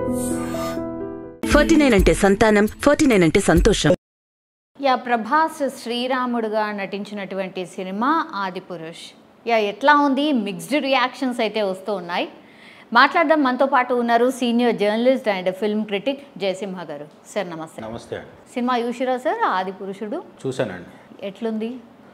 Forty nine అంటే సంతానం forty nine అంటే సంతోషం యా ప్రభాస్ శ్రీరాముడుగా నటించినటువంటి సినిమా ఆదిపురుష్ యా ఎట్లా ఉంది మిక్స్డ్ రియాక్షన్స్ అయితే వస్తూ ఉన్నాయి మాట్లాడదాం మనతో పాటు ఉన్నారు senior journalist and film critic Jayasimha garu sir నమస్తే నమస్తే అండి సినిమా చూసిరా సార్ ఆదిపురుషుడు చూశానండి ఎట్లుంది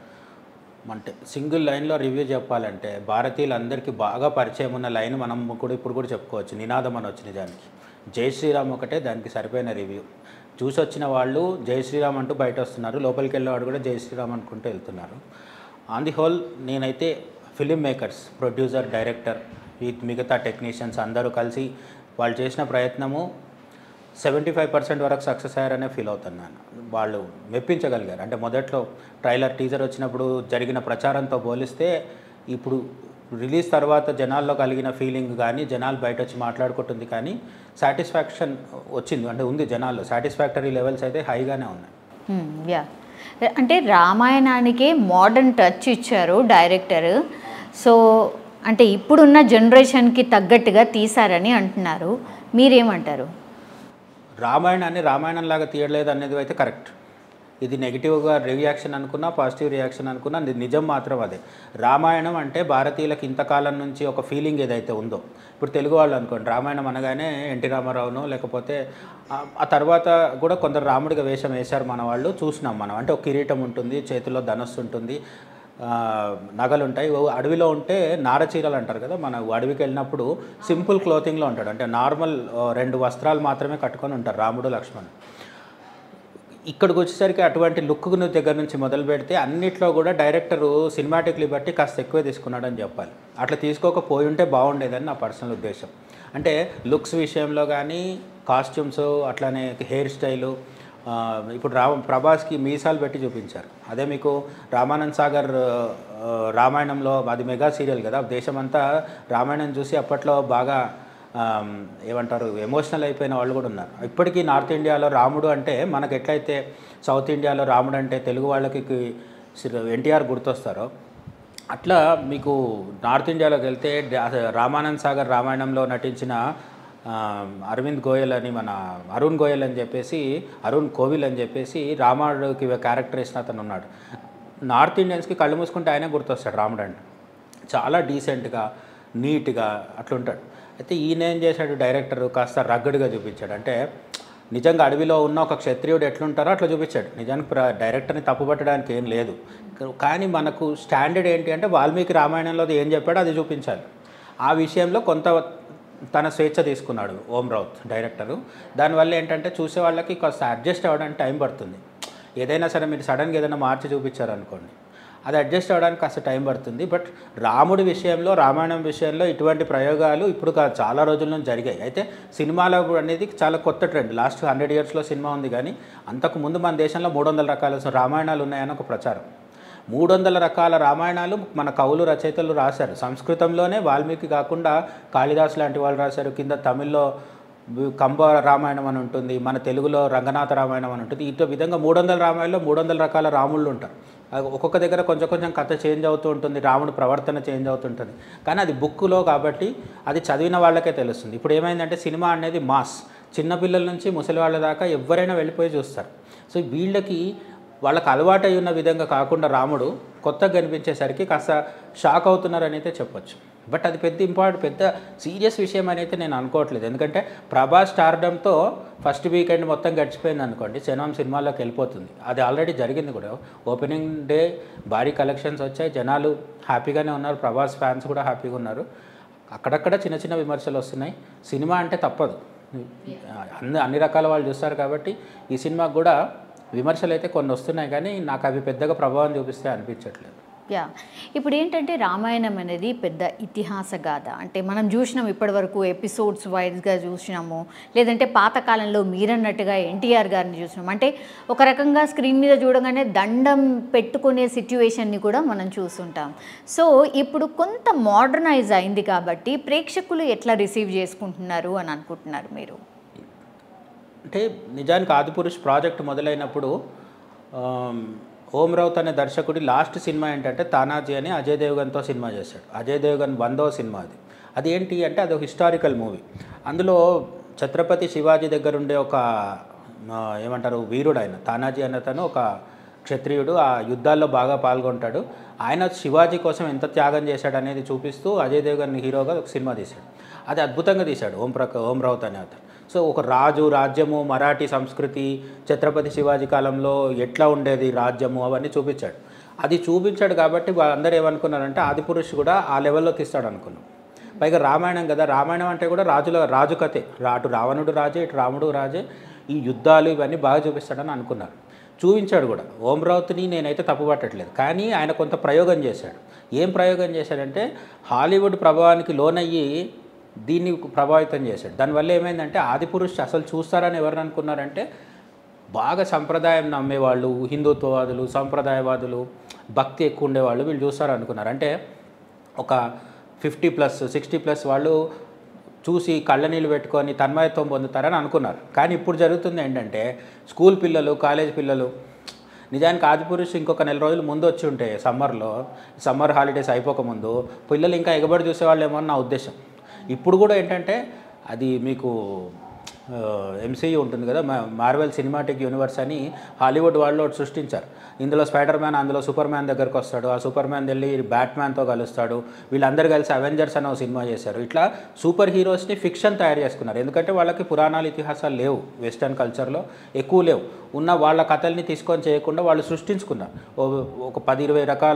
అంటే సింగిల్ లైన్లో రివ్యూ చెప్పాలంటే భారతీయులందరికీ బాగా పరిచయం ఉన్న లైన్ మనం కూడా ఇప్పుడు కూడా చెప్పుకోవచ్చు నినాదం అని వచ్చి నిజానికి జై శ్రీరామ్ ఒకటే దానికి సరిపోయిన రివ్యూ చూసి వచ్చిన వాళ్ళు జై శ్రీరామ్ అంటూ బయట వస్తున్నారు లోపలికి వెళ్ళేవాడు కూడా జై శ్రీరామ్ అనుకుంటూ వెళ్తున్నారు ఆన్ ది హోల్ నేనైతే film makers producer director with మిగతా టెక్నీషియన్స్ అందరూ కలిసి వాళ్ళు చేసిన ప్రయత్నము సెవెంటీ ఫైవ్ పర్సెంట్ వరకు సక్సెస్ అయ్యారనే ఫీల్ అవుతున్నాను వాళ్ళు మెప్పించగలిగారు అంటే మొదట్లో ట్రైలర్ టీజర్ వచ్చినప్పుడు జరిగిన ప్రచారంతో పోలిస్తే ఇప్పుడు రిలీజ్ తర్వాత జనాల్లో కలిగిన ఫీలింగ్ కానీ జనాలు బయట వచ్చి మాట్లాడుకుంటుంది కానీ సాటిస్ఫాక్షన్ వచ్చింది అంటే ఉంది జనాల్లో సాటిస్ఫాక్టరీ లెవెల్స్ అయితే హైగానే ఉన్నాయి Hmm, యా అంటే రామాయణానికే మోడర్న్ టచ్ ఇచ్చారు డైరెక్టర్ సో అంటే ఇప్పుడున్న జనరేషన్కి తగ్గట్టుగా తీశారని అంటున్నారు మీరేమంటారు రామాయణాన్ని రామాయణం లాగా తీయలేదు అనేది అయితే కరెక్ట్ ఇది నెగిటివ్గా రియాక్షన్ అనుకున్నా పాజిటివ్ రియాక్షన్ అనుకున్నా ని- నిజం మాత్రం అదే రామాయణం అంటే భారతీయులకు ఇంతకాలం నుంచి ఒక ఫీలింగ్ ఏదైతే ఉందో ఇప్పుడు తెలుగు వాళ్ళు అనుకోండి రామాయణం అనగానే ఎన్టీ రామారావును లేకపోతే ఆ- ఆ తర్వాత కూడా కొందరు రాముడిగా వేషం వేశారు మన వాళ్ళు చూసినాం మనం అంటే ఒక కిరీటం ఉంటుంది చేతిలో ధనస్సు ఉంటుంది ఆ, నగలు ఉంటాయి ఓ అడవిలో ఉంటే నార చీరలు అంటారు కదా మన అడవికి వెళ్ళినప్పుడు సింపుల్ క్లోతింగ్లో ఉంటాడు అంటే నార్మల్ ఆ, రెండు వస్త్రాలు మాత్రమే కట్టుకొని ఉంటారు రాముడు లక్ష్మణ్ ఇక్కడికి వచ్చేసరికి అటువంటి లుక్ దగ్గర నుంచి మొదలు పెడితే అన్నిట్లో కూడా డైరెక్టరు సినిమాటిక్ లిబర్టీ కాస్త ఎక్కువే తీసుకున్నాడని చెప్పాలి అట్లా తీసుకోకపోయి ఉంటే బాగుండేదని నా పర్సనల్ ఉద్దేశం అంటే లుక్స్ విషయంలో కానీ కాస్ట్యూమ్స్ అట్లానే హెయిర్ స్టైలు ఆ, ఇప్పుడు రా ప్రభాస్కి మీసాలు పెట్టి చూపించారు అదే మీకు రామానంద్ సాగర్ ఆ, రామాయణంలో అది మెగా సీరియల్ కదా దేశమంతా రామాయణం చూసి అప్పట్లో బాగా ఆమ్, ఏమంటారు ఎమోషనల్ అయిపోయిన వాళ్ళు కూడా ఉన్నారు ఇప్పటికీ నార్త్ ఇండియాలో రాముడు అంటే మనకు ఎట్లయితే సౌత్ ఇండియాలో రాముడు అంటే తెలుగు వాళ్ళకి ఎన్టీఆర్ గుర్తొస్తారో అట్లా మీకు నార్త్ ఇండియాలోకి వెళ్తే డా- రామానంద్ సాగర్ రామాయణంలో నటించిన ఆ, అరవింద్ గోయల్ అని మన అరుణ్ గోయల్ అని చెప్పేసి అరుణ్ కోవిల్ అని చెప్పేసి రాముడికి క్యారెక్టర్ వేసిన అతను ఉన్నాడు నార్త్ ఇండియన్స్కి కళ్ళు మూసుకుంటే ఆయనే గుర్తొస్తాడు రాముడు అంటే చాలా డీసెంట్గా నీట్గా అట్లుంటాడు అయితే ఈయన ఏం చేశాడు డైరెక్టర్ కాస్త రగ్గడ్గా చూపించాడు అంటే నిజంగా అడవిలో ఉన్న ఒక క్షత్రియుడు ఎట్లుంటారో అట్లా చూపించాడు నిజానికి ప్ర డైరెక్టర్ని తప్పుపట్టడానికి ఏం లేదు కానీ మనకు స్టాండర్డ్ ఏంటి అంటే వాల్మీకి రామాయణంలో అది ఏం చెప్పాడో అది చూపించాలి ఆ విషయంలో కొంత తన స్వేచ్ఛ తీసుకున్నాడు ఓం రౌత్ డైరెక్టరు దానివల్ల ఏంటంటే చూసే వాళ్ళకి కాస్త అడ్జస్ట్ అవ్వడానికి టైం పడుతుంది ఏదైనా సరే మీరు సడన్గా ఏదైనా మార్చి చూపించారనుకోండి అది అడ్జస్ట్ అవ్వడానికి కాస్త టైం పడుతుంది బట్ రాముడి విషయంలో రామాయణం విషయంలో ఇటువంటి ప్రయోగాలు ఇప్పుడు కా- చాలా రోజుల నుంచి జరిగాయి అయితే సినిమాలో అనేది చాలా కొత్త ట్రెండ్ లాస్ట్ హండ్రెడ్ ఇయర్స్లో సినిమా ఉంది కానీ అంతకు ముందు మన దేశంలో మూడు వందల రకాల రామాయణాలు ఉన్నాయని ఒక ప్రచారం మూడు వందల రకాల రామాయణాలు మన కవులు రచయితలు రాశారు సంస్కృతంలోనే వాల్మీకి కాకుండా కాళిదాస్ లాంటి వాళ్ళు రాశారు కింద తమిళ్లో వి- కంబ రామాయణం అని ఉంటుంది మన తెలుగులో రంగనాథ రామాయణం అని ఉంటుంది ఇటు విధంగా మూడు వందల రామాయణంలో మూడు వందల రకాల రాముళ్ళు ఉంటారు అది ఒక్కొక్క దగ్గర కొంచెం కొంచెం కథ చేంజ్ అవుతూ ఉంటుంది రాముడు ప్రవర్తన చేంజ్ అవుతుంటుంది కానీ అది బుక్లో కాబట్టి అది చదివిన వాళ్ళకే తెలుస్తుంది ఇప్పుడు ఏమైందంటే సినిమా అనేది మాస్ చిన్నపిల్లల నుంచి ముసలి వాళ్ళ దాకా ఎవరైనా వెళ్ళిపోయి చూస్తారు సో వీళ్ళకి వాళ్ళకి అలవాటు అయి ఉన్న విధంగా కాకుండా రాముడు కొత్తగా కనిపించేసరికి కాస్త షాక్ అవుతున్నారని అయితే చెప్పొచ్చు బట్ అది పెద్ద ఇంపార్టెంట్ పెద్ద సీరియస్ విషయం అని అయితే నేను అనుకోవట్లేదు ఎందుకంటే ప్రభాస్ స్టార్డంతో ఫస్ట్ వీకెండ్ మొత్తం గడిచిపోయింది అనుకోండి శనం సినిమాలోకి వెళ్ళిపోతుంది అది ఆల్రెడీ జరిగింది కూడా ఓపెనింగ్ డే భారీ కలెక్షన్స్ వచ్చాయి జనాలు హ్యాపీగానే ఉన్నారు ప్రభాస్ ఫ్యాన్స్ కూడా హ్యాపీగా ఉన్నారు అక్కడక్కడ చిన్న చిన్న విమర్శలు వస్తున్నాయి సినిమా అంటే తప్పదు అన్ని అన్ని రకాల వాళ్ళు చూస్తారు కాబట్టి ఈ సినిమాకు కూడా విమర్శలు అయితే కొన్ని వస్తున్నాయి కానీ నాకు అవి పెద్దగా ప్రభావం చూపిస్తే అనిపించట్లేదు యా ఇప్పుడు ఏంటంటే రామాయణం అనేది పెద్ద ఇతిహాస గాథ అంటే మనం చూసినాం ఇప్పటివరకు ఎపిసోడ్స్ వైజ్గా చూసినాము లేదంటే పాతకాలంలో మీరన్నట్టుగా ఎన్టీఆర్ గారిని చూసినాం అంటే ఒక రకంగా స్క్రీన్ మీద చూడగానే దండం పెట్టుకునే సిట్యువేషన్ని కూడా మనం చూస్తుంటాం సో ఇప్పుడు కొంత మోడర్నైజ్ అయింది కాబట్టి ప్రేక్షకులు ఎట్లా రిసీవ్ చేసుకుంటున్నారు అని అనుకుంటున్నారు మీరు అంటే నిజానికి ఆదిపురుష్ ప్రాజెక్ట్ మొదలైనప్పుడు ఆమ్, ఓం రౌత్ అనే దర్శకుడి లాస్ట్ సినిమా ఏంటంటే తానాజీ అని అజయ్ దేవ్గన్తో సినిమా చేశాడు అజయ్ దేవ్గన్ వందో సినిమా అది అది ఏంటి అంటే అది ఒక హిస్టారికల్ మూవీ అందులో ఛత్రపతి శివాజీ దగ్గర ఉండే ఒక ఆ, ఏమంటారు వీరుడు ఆయన తానాజీ అనే అతను ఒక క్షత్రియుడు ఆ యుద్ధాల్లో బాగా పాల్గొంటాడు ఆయన శివాజీ కోసం ఎంత త్యాగం చేశాడు అనేది చూపిస్తూ అజయ్ దేవగన్ హీరోగా ఒక సినిమా తీశాడు అది అద్భుతంగా తీశాడు ఓం ప్రకా ఓం రావుత్ అనే అతను సో ఒక రాజు రాజ్యము మరాఠీ సంస్కృతి ఛత్రపతి శివాజీ కాలంలో ఎట్లా ఉండేది రాజ్యము అవన్నీ చూపించాడు అది చూపించాడు కాబట్టి వాళ్ళందరూ ఏమనుకున్నారంటే ఆదిపురుష్ కూడా ఆ లెవెల్లో తీస్తాడు అనుకున్నాం పైగా రామాయణం కదా రామాయణం అంటే కూడా రాజుల రాజు కథే రా- అటు రావణుడు రాజే ఇటు రాముడు రాజే ఈ యుద్ధాలు ఇవన్నీ బాగా చూపిస్తాడని అనుకున్నారు చూపించాడు కూడా ఓం రావుత్ని నేనైతే తప్పుపట్టట్లేదు కానీ ఆయన కొంత ప్రయోగం చేశాడు ఏం ప్రయోగం చేశాడంటే హాలీవుడ్ ప్రభావానికి లోనయ్యి దీన్ని ప్రభావితం చేశాడు దానివల్ల ఏమైందంటే ఆదిపురుష్ అసలు చూస్తారని ఎవరు అనుకున్నారంటే బాగా సంప్రదాయం నమ్మేవాళ్ళు హిందుత్వవాదులు సంప్రదాయవాదులు భక్తి ఎక్కువ ఉండేవాళ్ళు వీళ్ళు చూస్తారు అనుకున్నారు అంటే ఒక ఫిఫ్టీ ప్లస్ సిక్స్టీ ప్లస్ వాళ్ళు చూసి కళ్ళ నీళ్ళు పెట్టుకొని తన్మయత్వం పొందుతారని అనుకున్నారు కానీ ఇప్పుడు జరుగుతుంది ఏంటంటే స్కూల్ పిల్లలు కాలేజ్ పిల్లలు నిజానికి ఆదిపురుష్ ఇంకొక నెల రోజులు ముందు వచ్చి ఉంటే సమ్మర్లో సమ్మర్ హాలిడేస్ అయిపోకముందు పిల్లలు ఇంకా ఎగబడి చూసేవాళ్ళు ఏమో అని నా ఉద్దేశం ఇప్పుడు కూడా ఏంటంటే అది మీకు ఎంసీయూ ఉంటుంది కదా మా- మార్వెల్ సినిమాటిక్ యూనివర్స్ అని హాలీవుడ్ వాళ్ళు ఒకటి సృష్టించారు ఇందులో స్పైడర్ మ్యాన్ అందులో సూపర్ మ్యాన్ దగ్గరకు వస్తాడు ఆ సూపర్ మ్యాన్ వెళ్ళి బ్యాట్ మ్యాన్తో కలుస్తాడు వీళ్ళందరూ కలిసి అవెంజర్స్ అనే ఒక సినిమా చేశారు ఇట్లా సూపర్ హీరోస్ని ఫిక్షన్ తయారు చేసుకున్నారు ఎందుకంటే వాళ్ళకి పురాణాలు ఇతిహాసాలు లేవు వెస్టర్న్ కల్చర్లో ఎక్కువ లేవు ఉన్న వాళ్ళ కథల్ని తీసుకొని చేయకుండా వాళ్ళు సృష్టించుకున్నారు ఓ- ఒక పది ఇరవై రకాల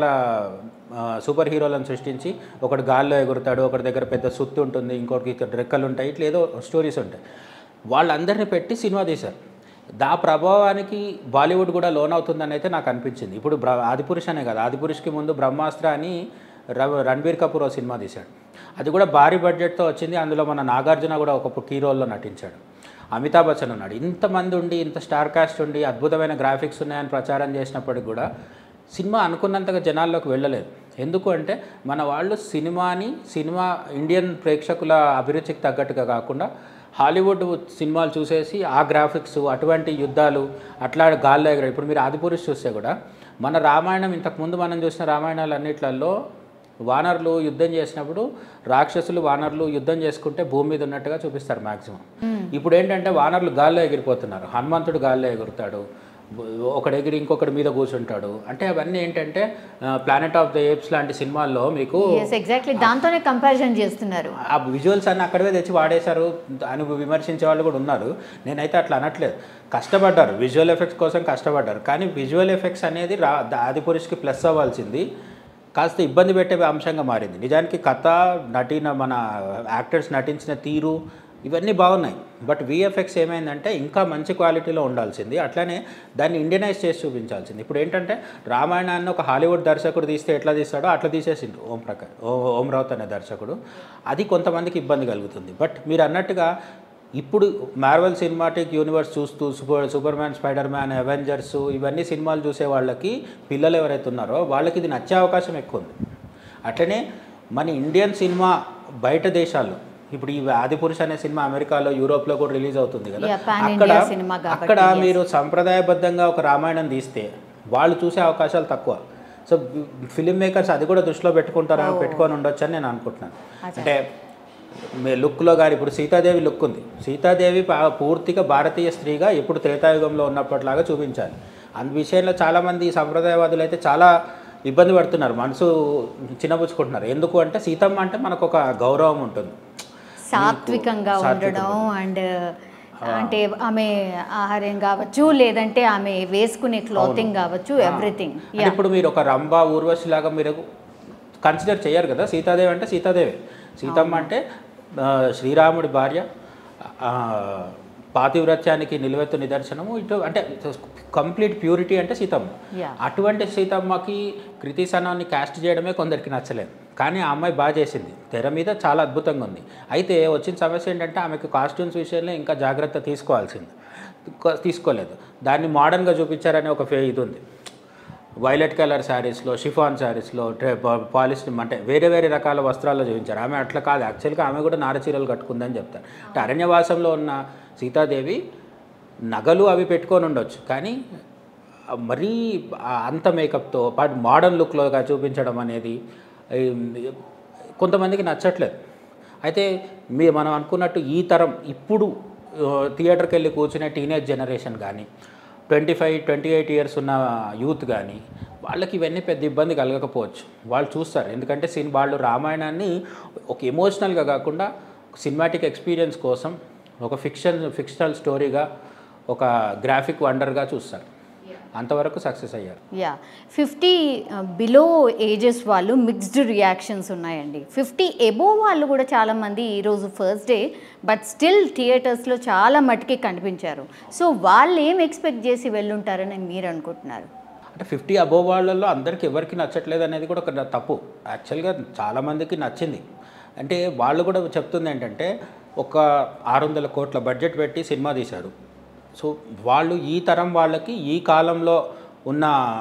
ఆ, సూపర్ హీరోలను సృష్టించి ఒకటి గాల్లో ఎగురుతాడు ఒకటి దగ్గర పెద్ద సుత్తి ఉంటుంది ఇంకొకటి రెక్కలు ఉంటాయి ఇట్లా ఏదో స్టోరీస్ ఉంటాయి వాళ్ళందరినీ పెట్టి సినిమా తీశారు దా ప్రభావానికి బాలీవుడ్ కూడా లోన్ అవుతుందని అయితే నాకు అనిపించింది ఇప్పుడు బ్ర ఆదిపురుష్ అనే కదా ఆదిపురుష్కి ముందు బ్రహ్మాస్త్ర అని రవ రణబీర్ కపూర్ ఓ సినిమా తీశాడు అది కూడా భారీ బడ్జెట్తో వచ్చింది అందులో మన నాగార్జున కూడా ఒక కీ రోల్లో నటించాడు అమితాబ్ బచ్చన్ ఉన్నాడు ఇంతమంది ఉండి ఇంత స్టార్ కాస్ట్ ఉండి అద్భుతమైన గ్రాఫిక్స్ ఉన్నాయని ప్రచారం చేసినప్పటికి కూడా సినిమా అనుకున్నంతగా జనాల్లోకి వెళ్ళలేదు ఎందుకు అంటే మన వాళ్ళు సినిమాని సినిమా ఇండియన్ ప్రేక్షకుల అభిరుచికి తగ్గట్టుగా కాకుండా హాలీవుడ్ సినిమాలు చూసేసి ఆ గ్రాఫిక్స్ అటువంటి యుద్ధాలు అట్లా గాల్లో ఎగర ఇప్పుడు మీరు ఆదిపురుష్ చూస్తే కూడా మన రామాయణం ఇంతకుముందు మనం చూసిన రామాయణాలు అన్నిట్లలో వానరులు యుద్ధం చేసినప్పుడు రాక్షసులు వానరులు యుద్ధం చేసుకుంటే భూమి మీద ఉన్నట్టుగా చూపిస్తారు మ్యాక్సిమం ఇప్పుడు ఏంటంటే వానరులు గాల్లో ఎగిరిపోతున్నారు హనుమంతుడు గాల్లో ఎగురుతాడు ఒకడు ఎగిరి ఇంకొకటి మీద కూర్చుంటాడు అంటే అవన్నీ ఏంటంటే ప్లానెట్ ఆఫ్ ద ఏప్స్ లాంటి సినిమాల్లో మీకు ఎస్ ఎగ్జాక్ట్లీ దాంతోనే కంపారిజన్ చేస్తున్నారు ఆ విజువల్స్ అన్ని అక్కడే తెచ్చి వాడేశారు అని విమర్శించే వాళ్ళు కూడా ఉన్నారు నేనైతే అట్లా అనట్లేదు కష్టపడ్డారు విజువల్ ఎఫెక్ట్స్ కోసం కష్టపడ్డారు కానీ విజువల్ ఎఫెక్ట్స్ అనేది రా ఆదిపురుషుకి ప్లస్ అవ్వాల్సింది కాస్త ఇబ్బంది పెట్టే అంశంగా మారింది నిజానికి కథ నటిన మన యాక్టర్స్ నటించిన తీరు ఇవన్నీ బాగున్నాయి బట్ విఎఫ్ఎక్స్ ఏమైందంటే ఇంకా మంచి క్వాలిటీలో ఉండాల్సింది అట్లానే దాన్ని ఇండియనైజ్ చేసి చూపించాల్సింది ఇప్పుడు ఏంటంటే రామాయణాన్ని ఒక హాలీవుడ్ దర్శకుడు తీస్తే ఎట్లా తీస్తాడో అట్లా తీసేసిండు ఓం ప్రకాష్ ఓ- ఓం రావుత్ అనే దర్శకుడు అది కొంతమందికి ఇబ్బంది కలుగుతుంది బట్ మీరు అన్నట్టుగా ఇప్పుడు మార్వెల్ సినిమాటిక్ యూనివర్స్ చూస్తూ super super man spider man Avengers ఇవన్నీ సినిమాలు చూసే వాళ్ళకి పిల్లలు ఎవరైతే ఉన్నారో వాళ్ళకి ఇది నచ్చే అవకాశం ఎక్కువ ఉంది అట్లనే మన ఇండియన్ సినిమా బయట దేశాల్లో ఇప్పుడు ఈ ఆదిపురుష్ అనే సినిమా అమెరికాలో యూరోప్లో కూడా రిలీజ్ అవుతుంది కదా Yeah, pan అక్కడ India సినిమా కాబట్టి, అక్కడ మీరు సంప్రదాయబద్ధంగా ఒక రామాయణం తీస్తే వాళ్ళు చూసే అవకాశాలు తక్కువ సో ఫిలిం మేకర్స్ అది కూడా దృష్టిలో పెట్టుకుంటారా పెట్టుకొని ఉండొచ్చు అని నేను అనుకుంటున్నాను అంటే మీ లుక్లో కానీ ఇప్పుడు సీతాదేవి లుక్ ఉంది సీతాదేవి పా- పూర్తిగా భారతీయ స్త్రీగా ఇప్పుడు త్రేతాయుగంలో ఉన్నప్పటిలాగా చూపించాలి అందు విషయంలో చాలామంది ఈ సంప్రదాయవాదులు అయితే చాలా ఇబ్బంది పడుతున్నారు మనసు చిన్నపుచ్చుకుంటున్నారు ఎందుకు అంటే సీతమ్మ అంటే మనకు ఒక గౌరవం ఉంటుంది సాత్వికంగా ఉండడం అండ్ అంటే ఆమె ఆహారం కావచ్చు లేదంటే ఆమె వేసుకునే క్లాతింగ్ కావచ్చు ఎవ్రీథింగ్ అంటే ఇప్పుడు మీరు ఒక రంభ ఊర్వశి లాగా మీరు కన్సిడర్ చేయరు కదా సీతాదేవి అంటే సీతాదేవి సీతమ్మ అంటే ఆ, శ్రీరాముడి భార్య ఆ, పాతివ్రత్యానికి నిలువెత్తు నిదర్శనము ఇటు అంటే కంప్లీట్ ప్యూరిటీ అంటే సీతమ్మ Yeah. అటువంటి సీతమ్మకి కృతి సనాన్ని క్యాస్ట్ చేయడమే కొందరికి నచ్చలేదు కానీ ఆ అమ్మాయి బాగా చేసింది తెర మీద చాలా అద్భుతంగా ఉంది అయితే వచ్చిన సమస్య ఏంటంటే ఆమెకు కాస్ట్యూమ్స్ విషయంలో ఇంకా జాగ్రత్త తీసుకోవాల్సింది తీసుకో- తీసుకోలేదు దాన్ని మోడర్న్గా చూపించారనే ఒక ఫే ఇది ఉంది వైలెట్ కలర్ శారీస్లో షిఫాన్ శారీస్లో ట్రే పాలిష్ అంటే వేరే వేరే రకాల వస్త్రాల్లో చూపించారు ఆమె అట్లా కాదు యాక్చువల్గా ఆమె కూడా నారచీరలు కట్టుకుందని చెప్తారు అంటే అరణ్యవాసంలో ఉన్న సీతాదేవి నగలు అవి పెట్టుకొని ఉండొచ్చు కానీ ఆ మరీ ఆ అంత మేకప్తో పాటు మోడర్న్ లుక్లోగా చూపించడం అనేది ఈ, కొంతమందికి నచ్చట్లేదు అయితే మీ మనం అనుకున్నట్టు ఈ తరం ఇప్పుడు థియేటర్కి వెళ్ళి కూర్చునే టీనేజ్ జనరేషన్ కానీ twenty five twenty eight years ఉన్న యూత్ కానీ వాళ్ళకి ఇవన్నీ పెద్ద ఇబ్బంది కలగకపోవచ్చు వాళ్ళు చూస్తారు ఎందుకంటే సిన్ వాళ్ళు రామాయణాన్ని ఒక ఎమోషనల్గా కాకుండా సినిమాటిక్ ఎక్స్పీరియన్స్ కోసం ఒక ఫిక్షన్ ఫిక్షనల్ స్టోరీగా ఒక గ్రాఫిక్ వండర్గా చూస్తారు అంతవరకు సక్సెస్ అయ్యారు యా ఫిఫ్టీ బిలో ఏజెస్ వాళ్ళు మిక్స్డ్ రియాక్షన్స్ ఉన్నాయండి ఫిఫ్టీ ఎబో వాళ్ళు కూడా చాలామంది ఈరోజు ఫస్ట్ డే బట్ స్టిల్ థియేటర్స్లో చాలా మటుకి కనిపించారు సో వాళ్ళు ఏం ఎక్స్పెక్ట్ చేసి వెళ్ళుంటారని మీరు అనుకుంటున్నారు అంటే ఫిఫ్టీ అబోవ్ వాళ్ళల్లో అందరికీ ఎవరికి నచ్చట్లేదు అనేది కూడా ఒక తప్పు యాక్చువల్గా చాలామందికి నచ్చింది అంటే వాళ్ళు కూడా చెప్తుంది ఏంటంటే ఒక ఆరు వందల కోట్ల బడ్జెట్ పెట్టి సినిమా తీశారు సో వాళ్ళు ఈ తరం వాళ్ళకి ఈ కాలంలో ఉన్న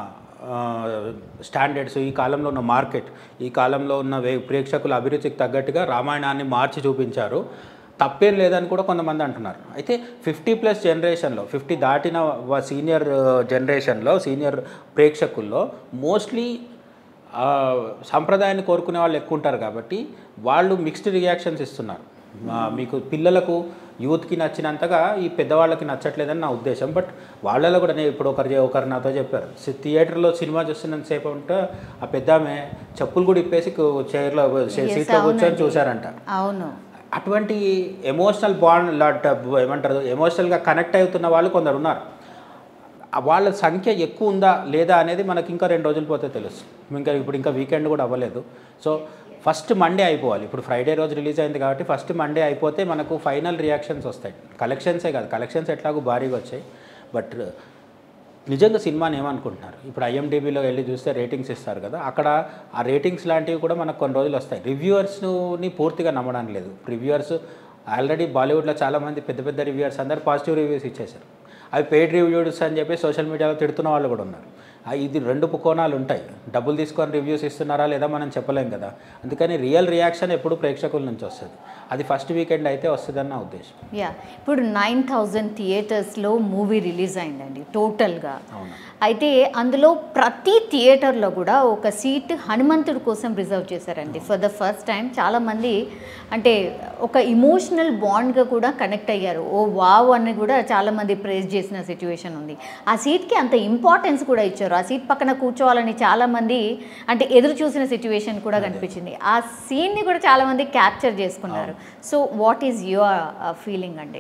స్టాండర్డ్స్ ఈ కాలంలో ఉన్న మార్కెట్ ఈ కాలంలో ఉన్న వే- ప్రేక్షకుల అభిరుచికి తగ్గట్టుగా రామాయణాన్ని మార్చి చూపించారు తప్పేం లేదని కూడా కొంతమంది అంటున్నారు అయితే ఫిఫ్టీ ప్లస్ జనరేషన్లో ఫిఫ్టీ దాటిన వ- సీనియర్ జనరేషన్లో సీనియర్ ప్రేక్షకుల్లో మోస్ట్లీ ఆ, సంప్రదాయాన్ని కోరుకునే వాళ్ళు ఎక్కువ ఉంటారు కాబట్టి వాళ్ళు మిక్స్డ్ రియాక్షన్స్ ఇస్తున్నారు ఆ, మీకు పిల్లలకు యూత్కి నచ్చినంతగా ఈ పెద్దవాళ్ళకి నచ్చట్లేదని నా ఉద్దేశం బట్ వాళ్ళలో కూడా నేను ఇప్పుడు ఒకరు చె- ఒకరు నాతో చెప్పారు సి- థియేటర్లో సినిమా చూస్తున్నంతసేపు ఉంటే ఆ పెద్ద ఆమె చెప్పులు కూడా ఇప్పేసి కు- చైర్లో సీట్లో కూర్చొని చూశారంట అవును అటువంటి ఎమోషనల్ బాండ్ లాట్ ఏమంటారు ఎమోషనల్గా కనెక్ట్ అవుతున్న వాళ్ళు కొందరు ఉన్నారు ఆ వాళ్ళ సంఖ్య ఎక్కువ ఉందా లేదా అనేది మనకి ఇంకా రెండు రోజులు పోతే తెలుసు ఇంకా ఇప్పుడు ఇంకా వీకెండ్ కూడా అవ్వలేదు సో ఫస్ట్ మండే అయిపోవాలి ఇప్పుడు ఫ్రైడే రోజు రిలీజ్ అయింది కాబట్టి ఫస్ట్ మండే అయిపోతే మనకు ఫైనల్ రియాక్షన్స్ వస్తాయి కలెక్షన్సే కాదు కలెక్షన్స్ ఎట్లాగో భారీగా వచ్చాయి బట్ నిజంగా సినిమాని ఏమనుకుంటున్నారు ఇప్పుడు ఐఎండిబిలో వెళ్ళి చూస్తే రేటింగ్స్ ఇస్తారు కదా అక్కడ ఆ రేటింగ్స్ లాంటివి కూడా మనకు కొన్ని రోజులు వస్తాయి రివ్యూవర్స్ని పూర్తిగా నమ్మడానికి లేదు రివ్యూవర్స్ ఆల్రెడీ బాలీవుడ్లో చాలామంది పెద్ద పెద్ద రివ్యూవర్స్ అందరు పాజిటివ్ రివ్యూస్ ఇచ్చేశారు అవి పెయిడ్ రివ్యూస్ అని చెప్పి సోషల్ మీడియాలో తిడుతున్న వాళ్ళు కూడా ఉన్నారు ఆ ఇది రెండు కోణాలు ఉంటాయి డబ్బులు తీసుకొని రివ్యూస్ ఇస్తున్నారా లేదా మనం చెప్పలేం కదా అందుకని రియల్ రియాక్షన్ ఎప్పుడు ప్రేక్షకుల నుంచి వస్తుంది అది ఫస్ట్ వీకెండ్ అయితే వస్తుందని నా ఉద్దేశం యా ఇప్పుడు నైన్ థౌజండ్ థియేటర్స్లో మూవీ రిలీజ్ అయిందండి టోటల్గా అవును అయితే అందులో ప్రతి థియేటర్లో కూడా ఒక సీట్ హనుమంతుడి కోసం రిజర్వ్ చేశారండి ఫర్ ద ఫస్ట్ టైం చాలామంది అంటే ఒక ఇమోషనల్ బాండ్గా కూడా కనెక్ట్ అయ్యారు ఓ వావ్ అని కూడా చాలామంది ప్రేజ్ చేసిన సిచ్యువేషన్ ఉంది ఆ సీట్కి అంత ఇంపార్టెన్స్ కూడా ఇచ్చారు ఆ సీట్ పక్కన కూర్చోవాలని చాలామంది అంటే ఎదురు చూసిన సిచ్యువేషన్ కూడా కనిపించింది ఆ సీన్ని కూడా చాలామంది క్యాప్చర్ చేసుకున్నారు so what is your feeling అండి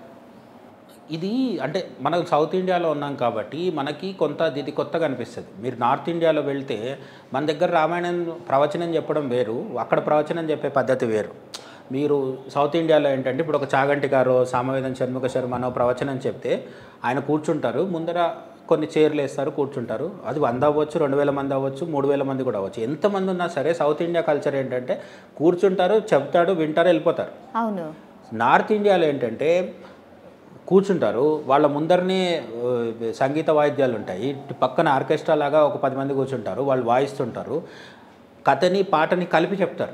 ఇది అంటే మనం సౌత్ ఇండియాలో ఉన్నాం కాబట్టి మనకి కొంత ఇది కొత్తగా అనిపిస్తుంది మీరు నార్త్ ఇండియాలో వెళ్తే మన దగ్గర రామాయణం ప్రవచనం చెప్పడం వేరు అక్కడ ప్రవచనం చెప్పే పద్ధతి వేరు మీరు సౌత్ ఇండియాలో ఏంటంటే ఇప్పుడు ఒక చాగంటి గారు సామవేదం షణ్ముఖ శర్మనో ప్రవచనం చెప్తే ఆయన కూర్చుంటారు ముందర కొన్ని చైర్లు వేస్తారు కూర్చుంటారు అది వంద అవ్వచ్చు రెండు వేల మంది అవ్వచ్చు మూడు వేల మంది కూడా అవ్వచ్చు ఎంతమంది ఉన్నా సరే సౌత్ ఇండియా కల్చర్ ఏంటంటే కూర్చుంటారు చెప్తాడు వింటారు వెళ్ళిపోతారు అవును నార్త్ ఇండియాలో ఏంటంటే కూర్చుంటారు వాళ్ళ ముందరనే ఆ, సంగీత వాయిద్యాలు ఉంటాయి ఇటు పక్కన ఆర్కెస్ట్రా లాగా ఒక పది మంది కూర్చుంటారు వాళ్ళు వాయిస్తుంటారు కథని పాటని కలిపి చెప్తారు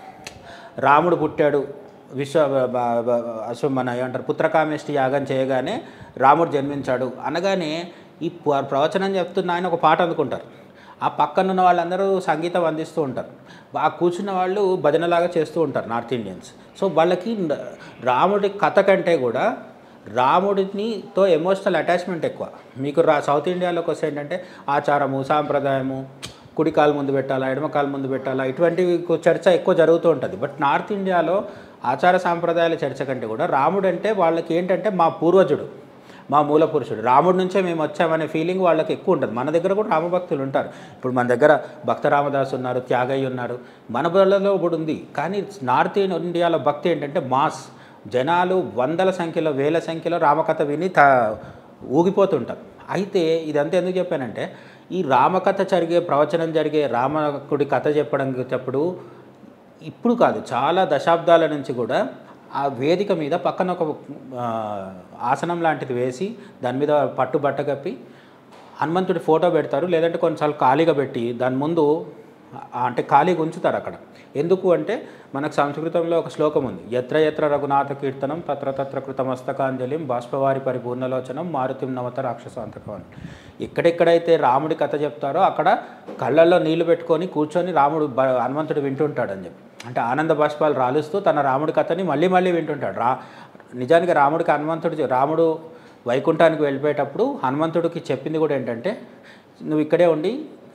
రాముడు పుట్టాడు విశ్వ బ- బ- బ- అసలు మన ఏమంటారు పుత్రకామేష్టి యాగం చేయగానే రాముడు జన్మించాడు అనగానే ఈ ప్ర- ప్రవచనం చెప్తున్న ఆయన ఒక పాట అందుకుంటారు ఆ పక్కన ఉన్న వాళ్ళందరూ సంగీతం అందిస్తూ ఉంటారు ఆ కూర్చున్న వాళ్ళు భజనలాగా చేస్తూ ఉంటారు నార్త్ ఇండియన్స్ సో వాళ్ళకి న- రాముడి కథ కంటే కూడా రాముడినితో ఎమోషనల్ అటాచ్మెంట్ ఎక్కువ మీకు రా సౌత్ ఇండియాలోకి వస్తే ఏంటంటే ఆచారము సాంప్రదాయము కుడి కాలు ముందు పెట్టాలా ఎడమ కాలు ముందు పెట్టాలా ఇటువంటివి కొ- చర్చ ఎక్కువ జరుగుతూ ఉంటుంది బట్ నార్త్ ఇండియాలో ఆచార సాంప్రదాయాల చర్చ కంటే కూడా రాముడు అంటే వాళ్ళకి ఏంటంటే మా పూర్వజుడు మా మూల పురుషుడు రాముడి నుంచే మేము వచ్చామనే ఫీలింగ్ వాళ్ళకి ఎక్కువ ఉంటుంది మన దగ్గర కూడా రామభక్తులు ఉంటారు ఇప్పుడు మన దగ్గర భక్త రామదాస్ ఉన్నారు త్యాగయ్య ఉన్నారు మన బళ్ళలో కూడా ఉంది కానీ నార్త్ ఇండియాలో భక్తి ఏంటంటే మాస్ జనాలు వందల సంఖ్యలో వేల సంఖ్యలో రామకథ విని త ఊగిపోతుంటారు అయితే ఇదంతా ఎందుకు చెప్పానంటే ఈ రామకథ జరిగే ప్రవచనం జరిగే రామకుడి కథ చెప్పడం చెప్పడు ఇప్పుడు కాదు చాలా దశాబ్దాల నుంచి కూడా ఆ వేదిక మీద పక్కన ఒక ఆ, ఆసనం లాంటిది వేసి దాని మీద పట్టు బట్ట కప్పి హనుమంతుడి ఫోటో పెడతారు లేదంటే కొన్నిసార్లు ఖాళీగా పెట్టి దాని ముందు ఆ- అంటే ఖాళీగా ఉంచుతారు అక్కడ ఎందుకు అంటే మనకు సంస్కృతంలో ఒక శ్లోకం ఉంది ఎత్ర ఎత్ర రఘునాథ కీర్తనం తత్ర తత్ర కృతమస్తకాంజలిం బాష్పవారి పరిపూర్ణలోచనం మారుతిం నవత రాక్షసాంతకం అని ఎక్కడెక్కడైతే రాముడి కథ చెప్తారో అక్కడ కళ్ళల్లో నీళ్లు పెట్టుకొని కూర్చొని రాముడు బ- హనుమంతుడు వింటుంటాడని చెప్పి అంటే ఆనంద బాష్పాలు రాలుస్తూ తన రాముడి కథని మళ్ళీ మళ్ళీ వింటుంటాడు రా నిజానికి రాముడికి హనుమంతుడు చె- రాముడు వైకుంఠానికి వెళ్ళిపోయేటప్పుడు హనుమంతుడికి చెప్పింది కూడా ఏంటంటే నువ్వు ఇక్కడే ఉండి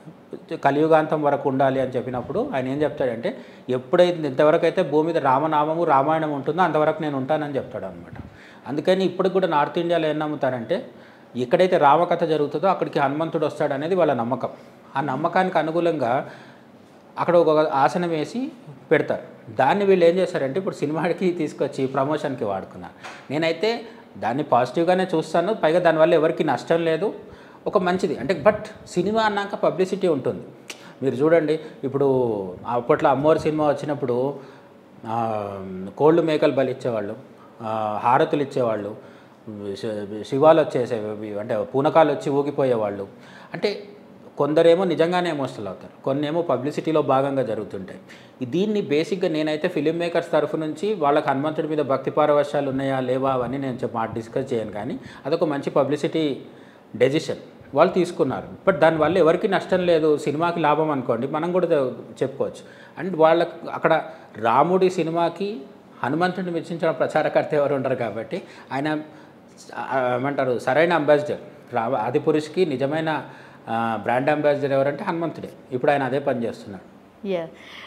కలియుగాంతం వరకు ఉండాలి అని చెప్పినప్పుడు ఆయన ఏం చెప్తాడంటే ఎప్పుడైతే ఇంతవరకు అయితే భూమి మీద రామనామము రామాయణం ఉంటుందో అంతవరకు నేను ఉంటానని చెప్తాడు అనమాట అందుకని ఇప్పటికి కూడా నార్త్ ఇండియాలో ఏం నమ్ముతారంటే ఎక్కడైతే రామకథ జరుగుతుందో అక్కడికి హనుమంతుడు వస్తాడు అనేది వాళ్ళ నమ్మకం ఆ నమ్మకానికి అనుకూలంగా అక్కడ ఒక ఆసనం వేసి పెడతారు దాన్ని వీళ్ళు ఏం చేశారంటే ఇప్పుడు సినిమాకి తీసుకొచ్చి ప్రమోషన్కి వాడుకున్నారు నేనైతే దాన్ని పాజిటివ్గానే చూస్తాను పైగా దానివల్ల ఎవరికి నష్టం లేదు ఒక మంచిది అంటే బట్ సినిమా అన్నాక పబ్లిసిటీ ఉంటుంది మీరు చూడండి ఇప్పుడు అప్పట్లో అమ్మోరు సినిమా వచ్చినప్పుడు ఆ, కోళ్ళు మేకలు బలిచ్చేవాళ్ళు ఆ, హారతులు ఇచ్చేవాళ్ళు శి- శివాలు వచ్చేసేవి అంటే పూనకాలు వచ్చి ఊగిపోయేవాళ్ళు అంటే కొందరేమో నిజంగానే ఎమోషనల్ అవుతారు కొన్నేమో పబ్లిసిటీలో భాగంగా జరుగుతుంటాయి ఈ దీన్ని బేసిక్గా నేనైతే ఫిలిం మేకర్స్ తరఫు నుంచి వాళ్ళకి హనుమంతుడి మీద భక్తి పారవశాలు ఉన్నాయా లేవా అవన్నీ నేను చెప్ప మాట డిస్కస్ చేయను కానీ అదొక మంచి పబ్లిసిటీ డెసిషన్ వాళ్ళు తీసుకున్నారు బట్ దానివల్ల ఎవరికి నష్టం లేదు సినిమాకి లాభం అనుకోండి మనం కూడా ద- చెప్పుకోవచ్చు అండ్ వాళ్ళకు అక్కడ రాముడి సినిమాకి హనుమంతుడిని మెచ్చించిన ప్రచారకర్త ఎవరు ఉండరు కాబట్టి ఆయన ఆ, ఏమంటారు సరైన అంబాసిడర్ రా ఆదిపురుషుకి నిజమైన బ్రాండ్ అంబాసిడర్ ఎవరంటే హనుమంతుడే ఇప్పుడు ఆయన అదే పని చేస్తున్నాడు yeah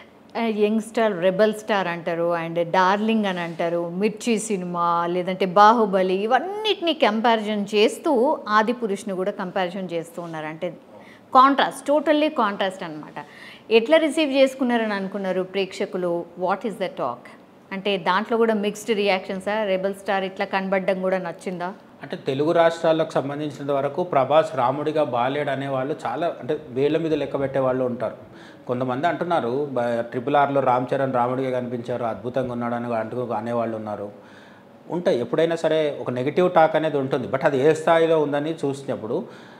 young star rebel star అంటారు అండ్ డార్లింగ్ అని అంటారు మిర్చి సినిమా లేదంటే బాహుబలి ఇవన్నిటిని కంపారిజన్ చేస్తూ ఆది పురుషుని కూడా కంపారిజన్ చేస్తూ ఉన్నారు అంటే కాంట్రాస్ట్ టోటల్లీ కాంట్రాస్ట్ అనమాట ఎట్లా రిసీవ్ చేసుకున్నారని అనుకున్నారు ప్రేక్షకులు వాట్ ఈస్ ద టాక్ అంటే దాంట్లో కూడా మిక్స్డ్ రియాక్షన్సా రెబల్ స్టార్ ఇట్లా కనబడడం కూడా నచ్చిందా అంటే తెలుగు రాష్ట్రాలకు సంబంధించినంత వరకు ప్రభాస్ రాముడిగా బాలేడు అనేవాళ్ళు చాలా అంటే వేళ్ళ మీద లెక్క పెట్టే వాళ్ళు ఉంటారు కొంతమంది అంటున్నారు బ- ట్రిపుల్ ఆర్లో రామ్ చరణ్ రాముడిగా కనిపించారు అద్భుతంగా ఉన్నాడు అని అంటూ అనేవాళ్ళు ఉన్నారు ఉంటాయి ఎప్పుడైనా సరే ఒక నెగిటివ్ టాక్ అనేది ఉంటుంది బట్ అది ఏ స్థాయిలో ఉందని చూసినప్పుడు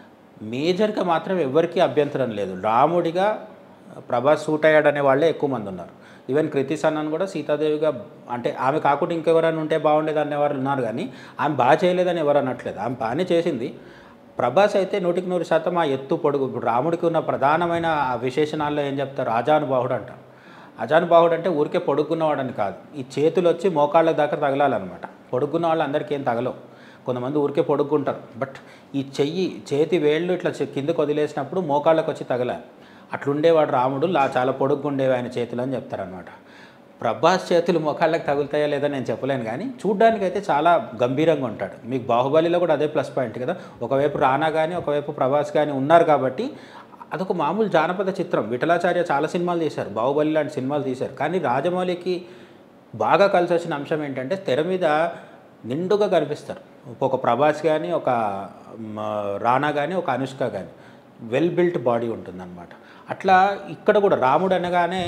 మేజర్గా మాత్రం ఎవరికీ అభ్యంతరం లేదు రాముడిగా ప్రభాస్ సూట్ అయ్యాడనే వాళ్ళే ఎక్కువ మంది ఉన్నారు ఈవెన్ కృతి సన్నన్ కూడా సీతాదేవిగా అంటే ఆమె కాకుండా ఇంకెవరైనా ఉంటే బాగుండేది అనేవారు ఉన్నారు కానీ ఆమె బాగా చేయలేదని ఎవరు అనట్లేదు ఆమె బాగానే చేసింది ప్రభాస్ అయితే నూటికి నూరు శాతం ఆ ఎత్తు పొడుగు ఇప్పుడు రాముడికి ఉన్న ప్రధానమైన ఆ విశేషణాల్లో ఏం చెప్తారు అజానుబాహుడు అంటారు అజానుబాహుడు అంటే ఊరికే పొడుగున్నవాడని కాదు ఈ చేతులు వచ్చి మోకాళ్ళ దాకా తగలాలన్నమాట పొడుగున్న వాళ్ళు అందరికీ ఏం తగలవు కొంతమంది ఊరికే పొడుక్కుంటారు బట్ ఈ చెయ్యి చేతి వేళ్ళు ఇట్లా చె- కిందకు వదిలేసినప్పుడు మోకాళ్ళకు వచ్చి తగలాలి అట్లుండేవాడు రాముడు లా చాలా పొడుగ్గుండేవి ఆయన చేతులు అని చెప్తారనమాట ప్రభాస్ చేతులు మొఖాళ్ళకి తగులుతాయా లేదా నేను చెప్పలేను కానీ చూడ్డానికి అయితే చాలా గంభీరంగా ఉంటాడు మీకు బాహుబలిలో కూడా అదే ప్లస్ పాయింట్ కదా ఒకవైపు రానా కానీ ఒకవైపు ప్రభాస్ కానీ ఉన్నారు కాబట్టి అదొక మామూలు జానపద చిత్రం విఠలాచార్య చాలా సినిమాలు తీశారు బాహుబలి లాంటి సినిమాలు తీశారు కానీ రాజమౌళికి బాగా కలిసి వచ్చిన అంశం ఏంటంటే తెర మీద నిండుగా కనిపిస్తారు ఒక ప్రభాస్ కానీ ఒక మ, రానా కానీ ఒక అనుష్క కానీ వెల్ బిల్ట్ బాడీ ఉంటుందన్నమాట అట్లా ఇక్కడ కూడా రాముడు అనగానే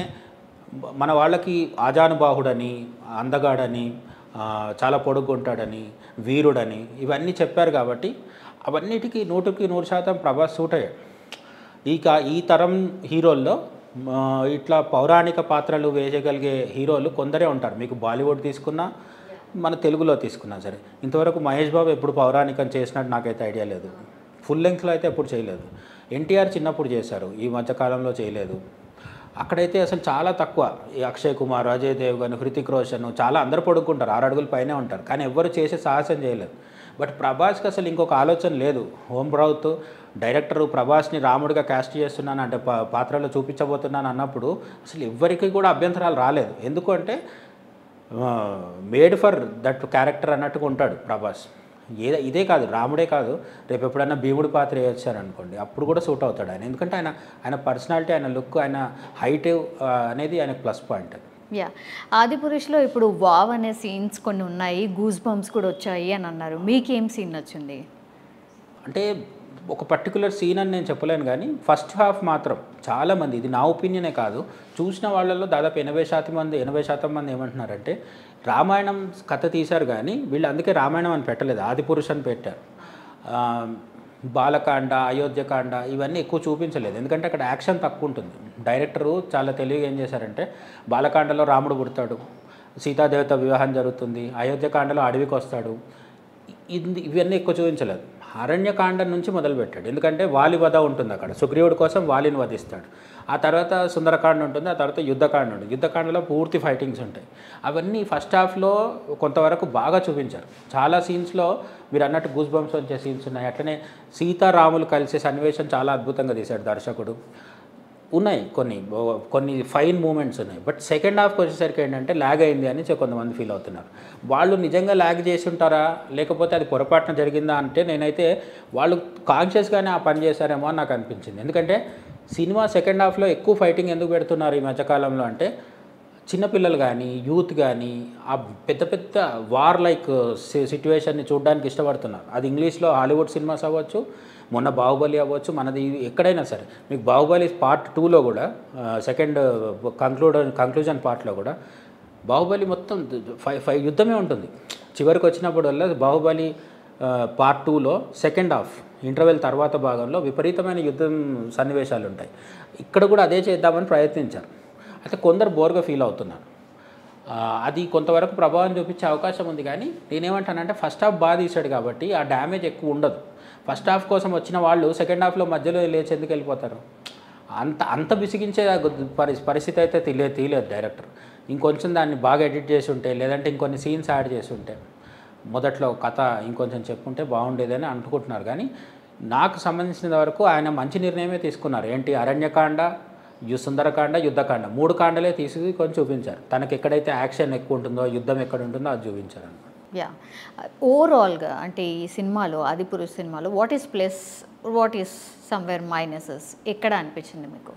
మన వాళ్ళకి ఆజానుబాహుడని అందగాడని ఆ, చాలా పొడుగుంటాడని వీరుడని ఇవన్నీ చెప్పారు కాబట్టి అవన్నిటికీ నూటికి నూరు శాతం ప్రభాస్ సూట్ అయ్యాడు ఈ కా ఈ తరం హీరోల్లో ఆ, ఇట్లా పౌరాణిక పాత్రలు వేయగలిగే హీరోలు కొందరే ఉంటారు మీకు బాలీవుడ్ తీసుకున్నా మన తెలుగులో తీసుకున్నా సరే ఇంతవరకు మహేష్ బాబు ఎప్పుడు పౌరాణికం చేసినట్టు నాకైతే ఐడియా లేదు ఫుల్ లెంగ్త్లో అయితే ఎప్పుడు చేయలేదు ఎన్టీఆర్ చిన్నప్పుడు చేశారు ఈ మధ్యకాలంలో చేయలేదు అక్కడైతే అసలు చాలా తక్కువ ఈ అక్షయ్ కుమార్ అజయ్ దేవ్ గాని హృతిక్ రోషన్ చాలా అందరు పడుకుంటారు ఆరు అడుగుల పైనే ఉంటారు కానీ ఎవ్వరు చేసే సాహసం చేయలేదు బట్ ప్రభాస్కి అసలు ఇంకొక ఆలోచన లేదు హోమ్ రౌత్ డైరెక్టర్ ప్రభాస్ని రాముడిగా క్యాస్ట్ చేస్తున్నాను అంటే పా- పాత్రలో చూపించబోతున్నాను అన్నప్పుడు అసలు ఎవ్వరికి కూడా అభ్యంతరాలు రాలేదు ఎందుకంటే మేడ్ ఫర్ దట్ క్యారెక్టర్ అన్నట్టుగా ఉంటాడు ప్రభాస్ ఏ ఇదే కాదు రాముడే కాదు రేపు ఎప్పుడైనా భీముడి పాత్ర వేయించారనుకోండి అప్పుడు కూడా సూట్ అవుతాడు ఆయన ఎందుకంటే ఆయన ఆయన పర్సనాలిటీ ఆయన లుక్ ఆయన హైట్ అనేది ఆయన ప్లస్ పాయింట్ అది యా ఆది పురుషులో ఇప్పుడు వావ్ అనే సీన్స్ కొన్ని ఉన్నాయి గూస్ బంప్స్ కూడా వచ్చాయి అని అన్నారు మీకేం సీన్ నచ్చింది అంటే ఒక పర్టికులర్ సీన్ అని నేను చెప్పలేను కానీ ఫస్ట్ హాఫ్ మాత్రం చాలామంది ఇది నా ఒపీనియనే కాదు చూసిన వాళ్ళలో దాదాపు ఎనభై శాతం మంది ఎనభై శాతం మంది ఏమంటున్నారంటే రామాయణం కథ తీశారు కానీ వీళ్ళు అందుకే రామాయణం అని పెట్టలేదు ఆది పురుష్ అని పెట్టారు ఆ, బాలకాండ అయోధ్యకాండ ఇవన్నీ ఎక్కువ చూపించలేదు ఎందుకంటే అక్కడ యాక్షన్ తక్కువ ఉంటుంది డైరెక్టరు చాలా తెలివిగా ఏం చేశారంటే బాలకాండలో రాముడు పుడతాడు సీతాదేవత వివాహం జరుగుతుంది అయోధ్యకాండలో అడవికి వస్తాడు ఇది ఇవన్నీ ఎక్కువ చూపించలేదు అరణ్యకాండం నుంచి మొదలుపెట్టాడు ఎందుకంటే వాలి వధ ఉంటుంది అక్కడ సుగ్రీవుడి కోసం వాలిని వధిస్తాడు ఆ తర్వాత సుందరకాండ ఉంటుంది ఆ తర్వాత యుద్ధకాండ ఉంటుంది యుద్ధకాండలో పూర్తి ఫైటింగ్స్ ఉంటాయి అవన్నీ ఫస్ట్ హాఫ్లో కొంతవరకు బాగా చూపించారు చాలా సీన్స్లో మీరు అన్నట్టు గూస్ బంప్స్ వచ్చే సీన్స్ ఉన్నాయి అట్లనే సీతారాములు కలిసే సన్నివేశం చాలా అద్భుతంగా తీశాడు దర్శకుడు ఉన్నాయి కొన్ని ఓ- కొన్ని ఫైన్ మూమెంట్స్ ఉన్నాయి బట్ సెకండ్ హాఫ్కి వచ్చేసరికి ఏంటంటే ల్యాగ్ అయింది అని చె- కొంతమంది ఫీల్ అవుతున్నారు వాళ్ళు నిజంగా ల్యాగ్ చేసి ఉంటారా లేకపోతే అది పొరపాటున జరిగిందా అంటే నేనైతే వాళ్ళు కాన్షియస్గానే ఆ పని చేశారేమో అని నాకు అనిపించింది ఎందుకంటే సినిమా సెకండ్ హాఫ్లో ఎక్కువ ఫైటింగ్ ఎందుకు పెడుతున్నారు ఈ మధ్యకాలంలో అంటే చిన్నపిల్లలు కానీ యూత్ కానీ ఆ పెద్ద పెద్ద వార్ లైక్ సిచ్యువేషన్ని చూడడానికి ఇష్టపడుతున్నారు అది ఇంగ్లీష్లో హాలీవుడ్ సినిమాస్ అవ్వచ్చు మొన్న బాహుబలి అవ్వచ్చు మనది ఎక్కడైనా సరే మీకు బాహుబలి పార్ట్ టూలో కూడా సెకండ్ కంక్లూడ్ కంక్లూజన్ పార్ట్లో కూడా బాహుబలి మొత్తం ఫైవ్ ఫైవ్ యుద్ధమే ఉంటుంది చివరికి వచ్చినప్పుడు వల్ల బాహుబలి పార్ట్ టూలో సెకండ్ హాఫ్ ఇంటర్వెల్ తర్వాత భాగంలో విపరీతమైన యుద్ధం సన్నివేశాలు ఉంటాయి ఇక్కడ కూడా అదే చేద్దామని ప్రయత్నించారు అయితే కొందరు బోర్గా ఫీల్ అవుతున్నారు ఆ, అది కొంతవరకు ప్రభావం చూపించే అవకాశం ఉంది కానీ నేనేమంటానంటే ఫస్ట్ హాఫ్ బాగా తీశాడు కాబట్టి ఆ డ్యామేజ్ ఎక్కువ ఉండదు ఫస్ట్ హాఫ్ కోసం వచ్చిన వాళ్ళు సెకండ్ హాఫ్లో మధ్యలో లేచి ఎందుకు వెళ్ళిపోతారు అంత అంత విసిగించే పరి పరిస్థితి అయితే తెలియదు తీయలేదు డైరెక్టర్ ఇంకొంచెం దాన్ని బాగా ఎడిట్ చేసి ఉంటే లేదంటే ఇంకొన్ని సీన్స్ యాడ్ చేసి ఉంటే మొదట్లో కథ ఇంకొంచెం చెప్పుంటే బాగుండేదని అనుకుంటున్నారు కానీ నాకు సంబంధించిన వరకు ఆయన మంచి నిర్ణయమే తీసుకున్నారు ఏంటి అరణ్యకాండ యు సుందరకాండ యుద్ధకాండ మూడు కాండలే తీసి కొంచెం చూపించారు తనకి ఎక్కడైతే యాక్షన్ ఎక్కువ ఉంటుందో యుద్ధం ఎక్కడ ఉంటుందో అది చూపించారు అనమాట యా ఓవరాల్గా అంటే ఈ సినిమాలో ఆదిపురుష్ సినిమాలో what is plus what is somewhere minuses ఎక్కడ అనిపించింది మీకు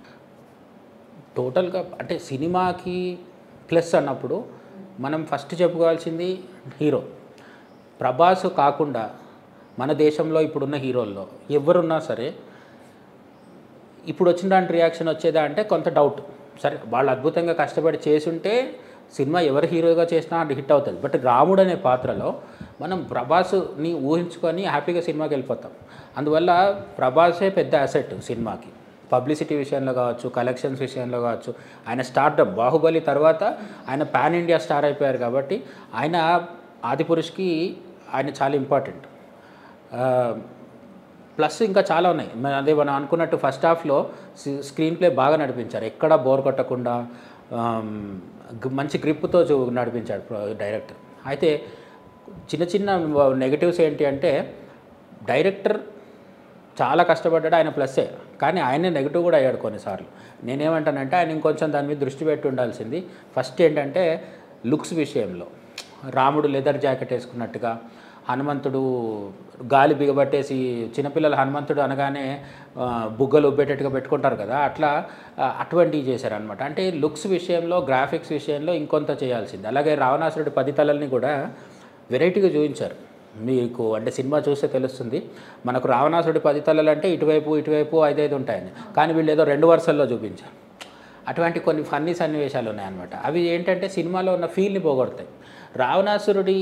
టోటల్గా అంటే సినిమాకి ప్లస్ అన్నప్పుడు మనం ఫస్ట్ చెప్పుకోవాల్సింది హీరో ప్రభాస్ కాకుండా మన దేశంలో ఇప్పుడున్న హీరోల్లో ఎవరున్నా సరే ఇప్పుడు వచ్చిన దాని రియాక్షన్ వచ్చేదా అంటే కొంత డౌట్ సరే వాళ్ళు అద్భుతంగా కష్టపడి చేసుంటే సినిమా ఎవరు హీరోగా చేసినా అది హిట్ అవుతుంది బట్ రాముడు అనే పాత్రలో మనం ప్రభాస్ని ఊహించుకొని హ్యాపీగా సినిమాకి వెళ్ళిపోతాం అందువల్ల ప్రభాసే పెద్ద అసెట్ సినిమాకి పబ్లిసిటీ విషయంలో కావచ్చు కలెక్షన్స్ విషయంలో కావచ్చు ఆయన స్టార్డమ్ బాహుబలి తర్వాత ఆయన పాన్ ఇండియా స్టార్ అయిపోయారు కాబట్టి ఆయన ఆదిపురుష్కి ఆయన చాలా ఇంపార్టెంట్ ప్లస్ ఇంకా చాలా ఉన్నాయి మన- అదే మనం అనుకున్నట్టు ఫస్ట్ హాఫ్లో స్క్రీన్ ప్లే బాగా నడిపించారు ఎక్కడ బోర్ కొట్టకుండా ఆమ్, గ- మంచి గ్రిప్తో చూ నడిపించాడు ప్ర- డైరెక్టర్ అయితే చిన్న చిన్న నెగటివ్స్ ఏంటి అంటే డైరెక్టర్ చాలా కష్టపడ్డాడు ఆయన ప్లస్సే కానీ ఆయనే నెగిటివ్ కూడా అయ్యాడు కొన్నిసార్లు నేనేమంటానంటే ఆయన ఇంకొంచెం దాని మీద దృష్టి పెట్టి ఉండాల్సింది ఫస్ట్ ఏంటంటే లుక్స్ విషయంలో రాముడు లెదర్ జాకెట్ వేసుకున్నట్టుగా హనుమంతుడు గాలి బిగబట్టేసి చిన్నపిల్లలు హనుమంతుడు అనగానే ఆ, బుగ్గలు ఉబ్బేటట్టుగా పెట్టుకుంటారు కదా అట్లా ఆ, అటువంటివి చేశారనమాట అంటే లుక్స్ విషయంలో గ్రాఫిక్స్ విషయంలో ఇంకొంత చేయాల్సింది అలాగే రావణాసురుడి పది తలల్ని కూడా వెరైటీగా చూపించారు మీకు అంటే సినిమా చూస్తే తెలుస్తుంది మనకు రావణాసురుడి పది తలలు అంటే ఇటువైపు ఇటువైపు ఐదైదు ఉంటాయని కానీ వీళ్ళు ఏదో రెండు వరుసల్లో చూపించారు అటువంటి కొన్ని ఫన్నీ సన్నివేశాలు ఉన్నాయన్నమాట అవి ఏంటంటే సినిమాలో ఉన్న ఫీల్ని పోగొడతాయి రావణాసురుడి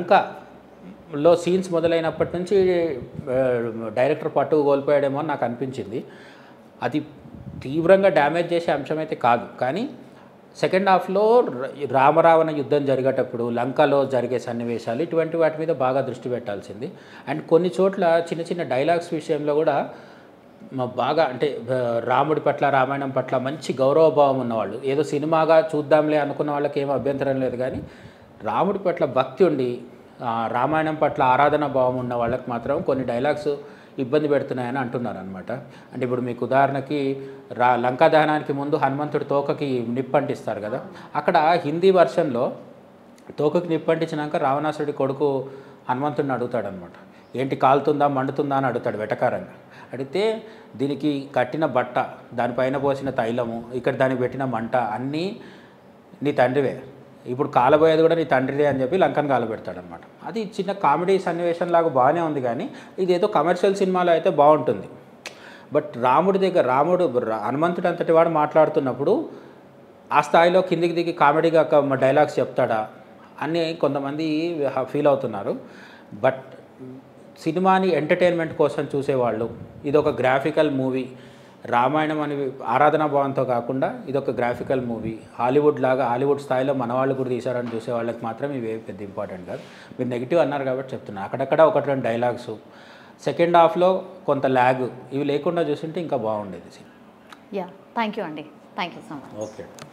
లంకలో సీన్స్ మొదలైనప్పటి నుంచి ఆ, డైరెక్టర్ పట్టు కోల్పోయాడేమో అని నాకు అనిపించింది అది తీవ్రంగా డ్యామేజ్ చేసే అంశం అయితే కాదు కానీ సెకండ్ హాఫ్లో ర- రామరావణ యుద్ధం జరిగేటప్పుడు లంకలో జరిగే సన్నివేశాలు ఇటువంటి వాటి మీద బాగా దృష్టి పెట్టాల్సింది అండ్ కొన్ని చోట్ల చిన్న చిన్న డైలాగ్స్ విషయంలో కూడా మ- బాగా అంటే ఆ, రాముడి పట్ల రామాయణం పట్ల మంచి గౌరవభావం ఉన్నవాళ్ళు ఏదో సినిమాగా చూద్దాంలే అనుకున్న వాళ్ళకి ఏం అభ్యంతరం లేదు కానీ రాముడి పట్ల భక్తి ఉండి ఆ, రామాయణం పట్ల ఆరాధన భావం ఉన్న వాళ్ళకి మాత్రం కొన్ని డైలాగ్స్ ఇబ్బంది పెడుతున్నాయని అంటున్నారు అనమాట అంటే ఇప్పుడు మీకు ఉదాహరణకి రా లంకా దహనానికి ముందు హనుమంతుడి తోకకి నిప్పంటిస్తారు కదా అక్కడ హిందీ వర్షన్లో తోకకి నిప్పంటించినాక రావణాసుడి కొడుకు హనుమంతుడిని అడుగుతాడనమాట ఏంటి కాలుతుందా మండుతుందా అని అడుగుతాడు వెటకారంగా అడిగితే దీనికి కట్టిన బట్ట దానిపైన పోసిన తైలము ఇక్కడ దానికి పెట్టిన మంట అన్నీ నీ తండ్రివే ఇప్పుడు కాలబోయేది కూడా నీ తండ్రిదే అని చెప్పి లంకన్ కాలబెడతాడనమాట అది చిన్న కామెడీ సన్నివేశం లాగా బాగానే ఉంది కానీ ఇది ఏదో కమర్షియల్ సినిమాలో అయితే బాగుంటుంది బట్ రాముడి దగ్గర రాముడు రా- హనుమంతుడు అంతటి వాడు మాట్లాడుతున్నప్పుడు ఆ స్థాయిలో కిందికి దిగి కామెడీగా ఒక డైలాగ్స్ చెప్తాడా అని కొంతమంది ఫీల్ అవుతున్నారు బట్ సినిమాని ఎంటర్టైన్మెంట్ కోసం చూసేవాళ్ళు ఇది ఒక గ్రాఫికల్ మూవీ రామాయణం అని ఆరాధనా భావంతో కాకుండా ఇది ఒక గ్రాఫికల్ మూవీ హాలీవుడ్ లాగా హాలీవుడ్ స్థాయిలో మన వాళ్ళు కూడా తీశారని చూసే వాళ్ళకి మాత్రం ఇవి ఏవి పెద్ద ఇంపార్టెంట్ కాదు మీరు నెగిటివ్ అన్నారు కాబట్టి చెప్తున్నా అక్కడక్కడ ఒకటి రెండు డైలాగ్స్ సెకండ్ హాఫ్లో కొంత ల్యాగ్ ఇవి లేకుండా చూసింటే ఇంకా బాగుండేది యా థ్యాంక్ యూ అండి thank you so much okay